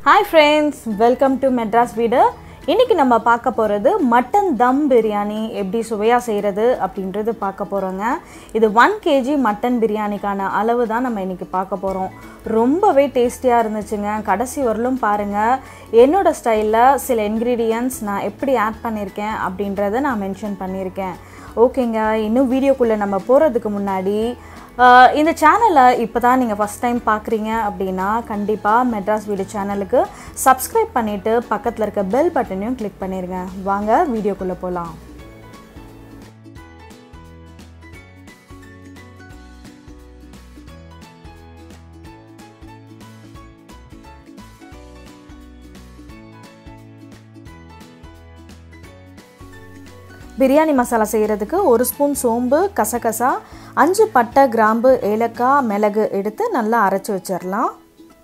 hi friends welcome to Madras வீடு இன்றைக்கி நம்ம பார்க்க போகிறது மட்டன் தம் பிரியாணி எப்படி சுவையாக செய்கிறது அப்படின்றது பார்க்க போகிறோங்க இது ஒன் கேஜி மட்டன் பிரியாணிக்கான அளவு தான் நம்ம இன்றைக்கி பார்க்க போகிறோம் ரொம்பவே டேஸ்டியாக இருந்துச்சுங்க கடைசி வரலும் பாருங்கள் என்னோடய ஸ்டைலில் சில இன்க்ரீடியன்ட்ஸ் நான் எப்படி ஆட் பண்ணியிருக்கேன் அப்படின்றத நான் மென்ஷன் பண்ணியிருக்கேன் ஓகேங்க இன்னும் வீடியோக்குள்ளே நம்ம போகிறதுக்கு முன்னாடி ஆஹ் இந்த சேனலை இப்போ தான் நீங்கள் ஃபஸ்ட் டைம் பார்க்குறீங்க அப்படின்னா கண்டிப்பாக மெட்ராஸ் வீடு சேனலுக்கு சப்ஸ்கிரைப் பண்ணிவிட்டு பக்கத்தில் இருக்க பெல் பட்டனையும் கிளிக் பண்ணிடுங்க வாங்க வீடியோக்குள்ளே போகலாம் பிரியாணி மசாலா செய்கிறதுக்கு ஒரு ஸ்பூன் சோம்பு கசகசா அஞ்சு பட்டை கிராம்பு ஏலக்காய் மிளகு எடுத்து நல்லா அரைச்சி வச்சிடலாம்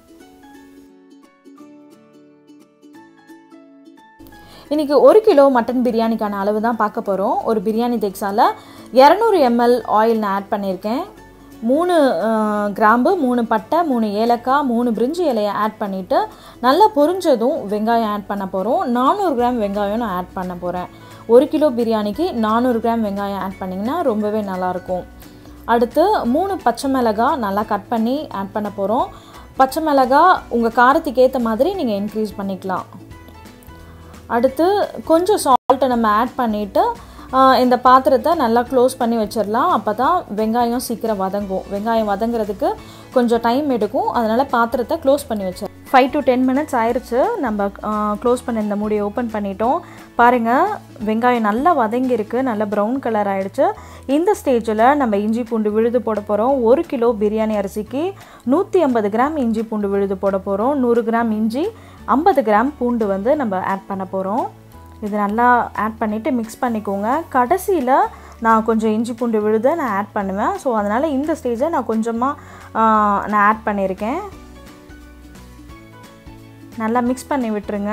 இன்றைக்கி ஒரு கிலோ மட்டன் பிரியாணிக்கான அளவு தான் பார்க்க போகிறோம் ஒரு பிரியாணி தெக்ஸால் இரநூறு எம்எல் ஆயில் நான் ஆட் பண்ணியிருக்கேன் மூணு அஹ், கிராம்பு மூணு பட்டை மூணு ஏலக்காய் மூணு பிரிஞ்சி இலையை ஆட் பண்ணிவிட்டு நல்லா பொரிஞ்சதும் வெங்காயம் ஆட் பண்ண போகிறோம் நானூறு கிராம் வெங்காயம் நான் ஆட் பண்ண போகிறேன் ஒரு கிலோ பிரியாணிக்கு நானூறு கிராம் வெங்காயம் ஆட் பண்ணிங்கன்னா ரொம்பவே நல்லாயிருக்கும் அடுத்து மூணு பச்சை மிளகாய் நல்லா கட் பண்ணி ஆட் பண்ண போகிறோம் பச்சை மிளகாய் உங்கள் காரத்துக்கு ஏற்ற மாதிரி நீங்கள் இன்க்ரீஸ் பண்ணிக்கலாம் அடுத்து கொஞ்சம் சால்ட்டை நம்ம ஆட் பண்ணிவிட்டு இந்த பாத்திரத்தை நல்லா க்ளோஸ் பண்ணி வச்சிடலாம் அப்போ தான் வெங்காயம் சீக்கிரம் வதங்கும் வெங்காயம் வதங்குறதுக்கு கொஞ்சம் டைம் எடுக்கும் அதனால் பாத்திரத்தை க்ளோஸ் பண்ணி வச்சிடலாம் ஃபைவ் டு டென் மினிட்ஸ் ஆயிடுச்சு நம்ம க்ளோஸ் பண்ணி இந்த மூடியை ஓப்பன் பண்ணிட்டோம் பாருங்கள் வெங்காயம் நல்லா வதங்கியிருக்கு நல்லா ப்ரௌன் கலர் ஆயிடுச்சு இந்த ஸ்டேஜில் நம்ம இஞ்சி பூண்டு விழுது போட போகிறோம் ஒரு கிலோ பிரியாணி அரிசிக்கு நூற்றி ஐம்பது கிராம் இஞ்சி பூண்டு விழுது போட போகிறோம் நூறு கிராம் இஞ்சி ஐம்பது கிராம் பூண்டு வந்து நம்ம ஆட் பண்ண போகிறோம் இது நல்லா ஆட் பண்ணிவிட்டு மிக்ஸ் பண்ணிக்கோங்க கடைசியில் நான் கொஞ்சம் இஞ்சி பூண்டு விழுதை நான் ஆட் பண்ணுவேன் ஸோ அதனால் இந்த ஸ்டேஜை நான் கொஞ்சமாக நான் ஆட் பண்ணியிருக்கேன் நல்லா மிக்ஸ் பண்ணி விட்டுருங்க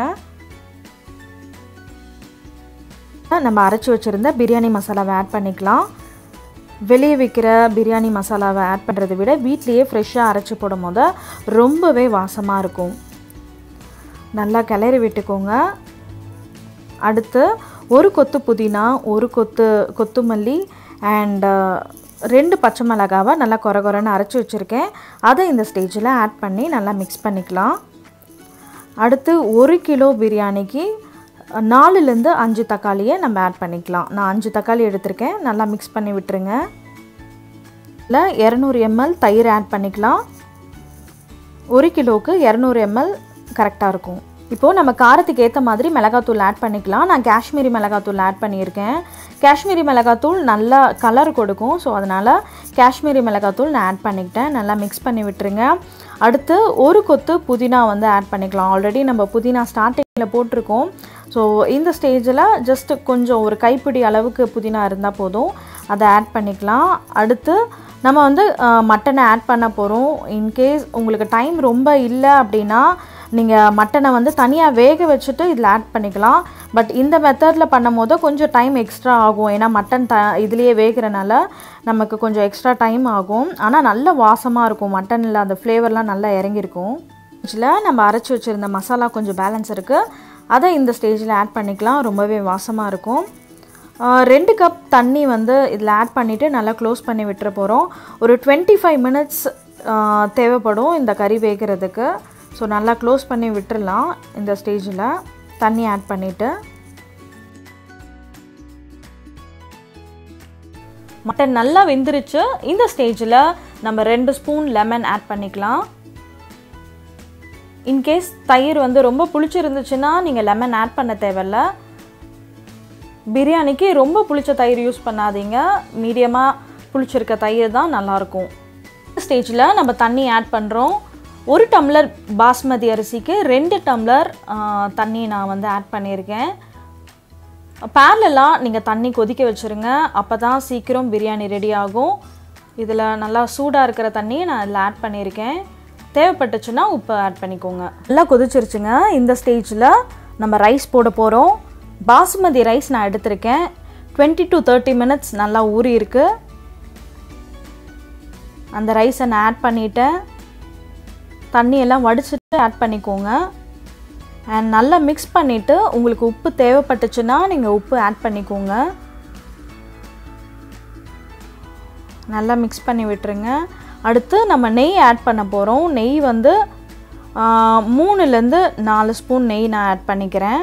நம்ம அரைச்சி வச்சுருந்த பிரியாணி மசாலாவை ஆட் பண்ணிக்கலாம் வெளியே விற்கிற பிரியாணி மசாலாவை ஆட் பண்ணுறதை விட வீட்லேயே ஃப்ரெஷ்ஷாக அரைச்சி போடும் போது ரொம்பவே வாசமாக இருக்கும் நல்லா கிளறி விட்டுக்கோங்க அடுத்து ஒரு கொத்து புதினா ஒரு கொத்து கொத்துமல்லி அண்ட் ரெண்டு பச்சை மிளகாவை நல்லா கொர கொரன்னு அரைச்சி வச்சுருக்கேன் அதை இந்த ஸ்டேஜில் ஆட் பண்ணி நல்லா மிக்ஸ் பண்ணிக்கலாம் அடுத்து ஒரு கிலோ பிரியாணிக்கு நாலுலேருந்து அஞ்சு தக்காளியை நம்ம ஆட் பண்ணிக்கலாம் நான் அஞ்சு தக்காளி எடுத்திருக்கேன் நல்லா மிக்ஸ் பண்ணி விட்டுருங்க இல்லை இரநூறு எம்எல் தயிர் ஆட் பண்ணிக்கலாம் ஒரு கிலோவுக்கு இரநூறு எம்எல் கரெக்டாக இருக்கும் இப்போது நம்ம காரத்துக்கு ஏற்ற மாதிரி மிளகாத்தூள் ஆட் பண்ணிக்கலாம் நான் காஷ்மீரி மிளகாத்தூள் ஆட் பண்ணியிருக்கேன் காஷ்மீரி மிளகாத்தூள் நல்லா கலர் கொடுக்கும் ஸோ அதனால் காஷ்மீரி மிளகாத்தூள் நான் ஆட் பண்ணிக்கிட்டேன் நல்லா மிக்ஸ் பண்ணி விட்டுருங்க அடுத்து ஒரு கொத்து புதினா வந்து ஆட் பண்ணிக்கலாம் ஆல்ரெடி நம்ம புதினா ஸ்டார்டிங்கில் போட்டிருக்கோம் ஸோ இந்த ஸ்டேஜில் ஜஸ்ட் கொஞ்சம் ஒரு கைப்பிடி அளவுக்கு புதினா இருந்தால் போதும் அதை ஆட் பண்ணிக்கலாம் அடுத்து நம்ம வந்து மட்டனை ஆட் பண்ண போகிறோம் இன்கேஸ் உங்களுக்கு டைம் ரொம்ப இல்லை அப்படின்னா நீங்கள் மட்டனை வந்து தனியாக வேக வச்சுட்டு இதில் ஆட் பண்ணிக்கலாம் பட் இந்த மெத்தடில் பண்ணும் போது கொஞ்சம் டைம் எக்ஸ்ட்ரா ஆகும் ஏன்னா மட்டன் த இதுலேயே வேகிறனால நமக்கு கொஞ்சம் எக்ஸ்ட்ரா டைம் ஆகும் ஆனால் நல்ல வாசமாக இருக்கும் மட்டனில் அந்த ஃப்ளேவர்லாம் நல்லா இறங்கியிருக்கும் இதில் நம்ம அரைச்சி வச்சுருந்த மசாலா கொஞ்சம் பேலன்ஸ் இருக்குது அதை இந்த ஸ்டேஜில் ஆட் பண்ணிக்கலாம் ரொம்பவே வாசமாக இருக்கும் ஆஹ் ரெண்டு கப் தண்ணி வந்து இதில் ஆட் பண்ணிவிட்டு நல்லா க்ளோஸ் பண்ணி விட்டுற போகிறோம் ஒரு டுவெண்ட்டி ஃபைவ் மினிட்ஸ் தேவைப்படும் இந்த கறி வேகிறதுக்கு ஸோ நல்லா க்ளோஸ் பண்ணி விட்டுறலாம் இந்த ஸ்டேஜில் தண்ணி ஆட் பண்ணிவிட்டு மட்டன் நல்லா வெந்துருச்சு இந்த ஸ்டேஜில் நம்ம ரெண்டு ஸ்பூன் லெமன் ஆட் பண்ணிக்கலாம் இன்கேஸ் தயிர் வந்து ரொம்ப புளிச்சிருந்துச்சுன்னா நீங்கள் லெமன் ஆட் பண்ண தேவையில்ல பிரியாணிக்கு ரொம்ப புளிச்ச தயிர் யூஸ் பண்ணாதீங்க மீடியமாக புளிச்சிருக்க தயிர் தான் நல்லாயிருக்கும் ஸ்டேஜில் நம்ம தண்ணி ஆட் பண்ணுறோம் ஒரு டம்ளர் பாஸ்மதி அரிசிக்கு ரெண்டு டம்ளர் ஆ, தண்ணி நான் வந்து ஆட் பண்ணியிருக்கேன் பேரலாம் நீங்கள் தண்ணி கொதிக்க வச்சுருங்க அப்போ தான் சீக்கிரம் பிரியாணி ரெடி ஆகும் இதில் நல்லா சூடாக இருக்கிற தண்ணி நான் இதில் ஆட் பண்ணியிருக்கேன் தேவைப்பட்டுச்சுன்னா உப்பு ஆட் பண்ணிக்கோங்க நல்லா கொதிச்சிருச்சுங்க இந்த ஸ்டேஜில் நம்ம ரைஸ் போட போகிறோம் பாசுமதி ரைஸ் நான் எடுத்திருக்கேன் டுவெண்ட்டி டு தேர்ட்டி மினிட்ஸ் நல்லா ஊறி இருக்கு அந்த ரைஸை நான் ஆட் பண்ணிட்டேன் தண்ணி எல்லாம் வடிச்சிட்டு ஆட் பண்ணிக்கோங்க அண்ட் நல்லா மிக்ஸ் பண்ணிவிட்டு உங்களுக்கு உப்பு தேவைப்பட்டுச்சுன்னா நீங்கள் உப்பு ஆட் பண்ணிக்கோங்க நல்லா மிக்ஸ் பண்ணி விட்டுருங்க அடுத்து நம்ம நெய் ஆட் பண்ண போகிறோம் நெய் வந்து மூணுலேருந்து நாலு ஸ்பூன் நெய் நான் ஆட் பண்ணிக்கிறேன்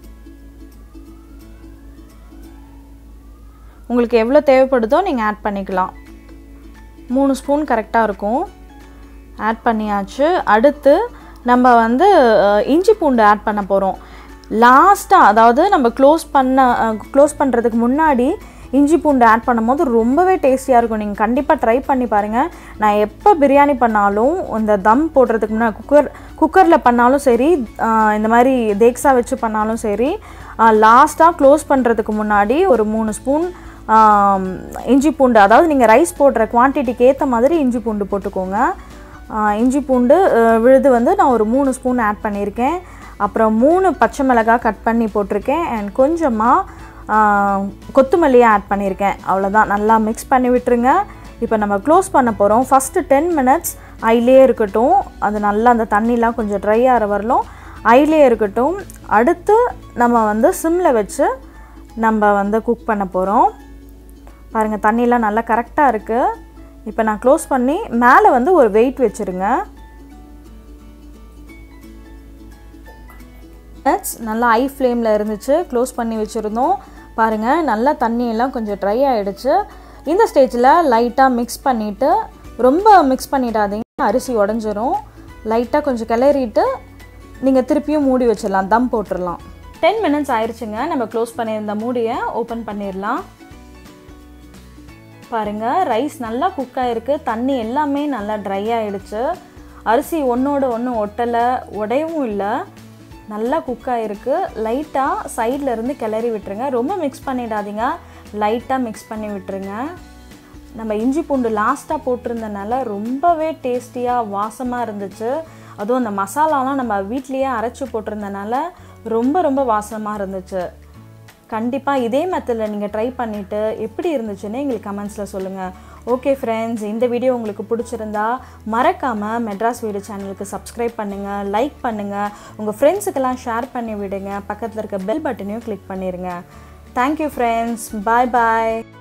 உங்களுக்கு எவ்வளோ தேவைப்படுதோ நீங்கள் ஆட் பண்ணிக்கலாம் மூணு ஸ்பூன் கரெக்டாக இருக்கும் ஆட் பண்ணியாச்சு அடுத்து நம்ம வந்து இஞ்சி பூண்டு ஆட் பண்ண போகிறோம் லாஸ்ட்டாக அதாவது நம்ம க்ளோஸ் பண்ண க்ளோஸ் பண்ணுறதுக்கு முன்னாடி இஞ்சி பூண்டு ஆட் பண்ணும்போது ரொம்பவே டேஸ்டியாக இருக்கும் நீங்கள் கண்டிப்பாக ட்ரை பண்ணி பாருங்கள் நான் எப்போ பிரியாணி பண்ணாலும் இந்த தம் போடுறதுக்கு முன்னாடி குக்கர் குக்கரில் பண்ணாலும் சரி இந்த மாதிரி தேக்ஸா வச்சு பண்ணாலும் சரி லாஸ்ட்டாக க்ளோஸ் பண்ணுறதுக்கு முன்னாடி ஒரு மூணு ஸ்பூன் இஞ்சி பூண்டு அதாவது நீங்கள் ரைஸ் போடுற குவான்டிட்டிக்கு ஏற்ற மாதிரி இஞ்சி பூண்டு போட்டுக்கோங்க இஞ்சி பூண்டு விழுது வந்து நான் ஒரு மூணு ஸ்பூன் ஆட் பண்ணியிருக்கேன் அப்புறம் மூணு பச்சை மிளகாய் கட் பண்ணி போட்டிருக்கேன் அண்ட் கொஞ்சமாக கொத்தமல்லியை ஆட் பண்ணியிருக்கேன் அவ்வளோதான் நல்லா மிக்ஸ் பண்ணி விட்டுருங்க இப்போ நம்ம க்ளோஸ் பண்ண போகிறோம் ஃபஸ்ட்டு டென் மினிட்ஸ் ஐலே இருக்கட்டும் அது நல்லா அந்த தண்ணிலாம் கொஞ்சம் ட்ரை ஆகிற வரலும் ஐலே இருக்கட்டும் அடுத்து நம்ம வந்து சிம்மில் வச்சு நம்ம வந்து குக் பண்ண போகிறோம் பாருங்கள் தண்ணிலாம் நல்லா கரெக்டாக இருக்குது இப்போ நான் க்ளோஸ் பண்ணி மேலே வந்து ஒரு வெயிட் வச்சுருங்க நல்லா ஐ ஃப்ளேமில் இருந்துச்சு க்ளோஸ் பண்ணி வச்சுருந்தோம் பாருங்கள் நல்லா தண்ணியெல்லாம் கொஞ்சம் ட்ரை ஆகிடுச்சு இந்த ஸ்டேஜில் லைட்டாக மிக்ஸ் பண்ணிவிட்டு ரொம்ப மிக்ஸ் பண்ணிடாதீங்க அரிசி உடஞ்சிரும் லைட்டாக கொஞ்சம் கிளறிட்டு நீங்கள் திருப்பியும் மூடி வச்சிடலாம் தம் போட்டுடலாம் டென் மினிட்ஸ் ஆயிடுச்சுங்க நம்ம க்ளோஸ் பண்ணியிருந்த மூடியை ஓப்பன் பண்ணிடலாம் பாருங்கள் ரைஸ் நல்லா குக் ஆகிருக்கு தண்ணி எல்லாமே நல்லா ட்ரை ஆகிடுச்சு அரிசி ஒன்றோட ஒன்று ஒட்டலை உடையவும் இல்லை நல்லா குக் ஆகிருக்கு லைட்டாக சைடில் இருந்து கிளறி விட்டுருங்க ரொம்ப மிக்ஸ் பண்ணிடாதீங்க லைட்டாக மிக்ஸ் பண்ணி விட்டுருங்க நம்ம இஞ்சி பூண்டு லாஸ்ட்டாக போட்டிருந்தனால ரொம்பவே டேஸ்டியாக வாசமாக இருந்துச்சு அதுவும் அந்த மசாலாலாம் நம்ம வீட்லேயே அரைச்சி போட்டிருந்தனால ரொம்ப ரொம்ப வாசமாக இருந்துச்சு கண்டிப்பாக இதே மெத்தடில் நீங்கள் ட்ரை பண்ணிவிட்டு எப்படி இருந்துச்சுன்னு எங்களுக்கு கமெண்ட்ஸில் சொல்லுங்கள் ஓகே ஃப்ரெண்ட்ஸ் இந்த வீடியோ உங்களுக்கு பிடிச்சிருந்தா மறக்காமல் மெட்ராஸ் வீடு சேனலுக்கு சப்ஸ்கிரைப் பண்ணுங்கள் லைக் பண்ணுங்கள் உங்கள் ஃப்ரெண்ட்ஸுக்கெல்லாம் ஷேர் பண்ணி விடுங்க பக்கத்தில் இருக்க பெல் பட்டனையும் கிளிக் பண்ணிடுங்க தேங்க்யூ ஃப்ரெண்ட்ஸ் பாய் பாய்